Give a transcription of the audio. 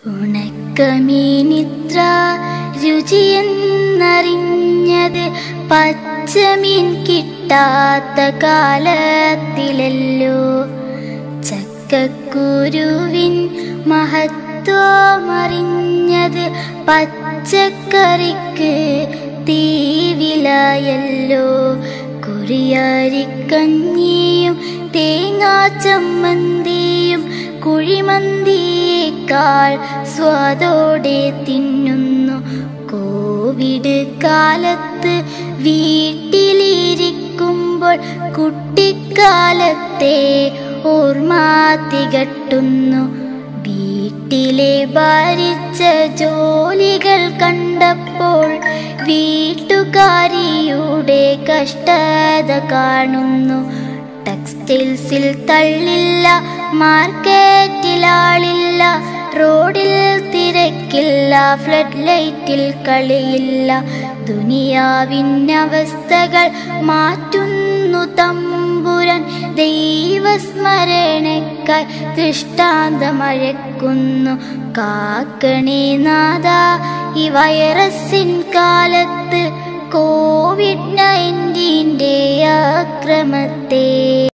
ഉണക്കമീനിത്ര രുചിയെന്നറിഞ്ഞത് പച്ചമീൻ കിട്ടാത്ത കാലത്തിലല്ലോ ചക്കക്കുരുവിൻ മഹത്വമറിഞ്ഞത് പച്ചക്കറിക്ക് തീവിലായല്ലോ കുറിയാരിക്കഞ്ഞിയും തേങ്ങാ ചമ്മന്തിയും കുഴിമന്തിയേക്കാൾ സ്വാദോടെ തിന്നുന്നു കോവിഡ് കാലത്ത് വീട്ടിലിരിക്കുമ്പോൾ കുട്ടിക്കാലത്തെ ഓർമ്മ തികട്ടുന്നു വീട്ടിലെ ഭാരിച്ച ജോലികൾ കണ്ടപ്പോൾ വീട്ടുകാരിയുടെ കഷ്ടത കാണുന്നു ടെക്സ്റ്റൈൽസിൽ തള്ളില്ല മാർക്കറ്റിൽ ആളില്ല റോഡിൽ തിരക്കില്ല ഫ്ലഡ് ലൈറ്റിൽ കളിയില്ല ദുനിയാവിനവസ്ഥകൾ മാറ്റുന്നു തമ്പുരാൻ ദൈവസ്മരണക്കായി ദൃഷ്ടാന്തമഴക്കുന്നു കാക്കണേ നാഥ ഈ വൈറസിൻ കാലത്ത് കോവിഡ് നയൻറ്റീൻ്റെ ആക്രമത്തെ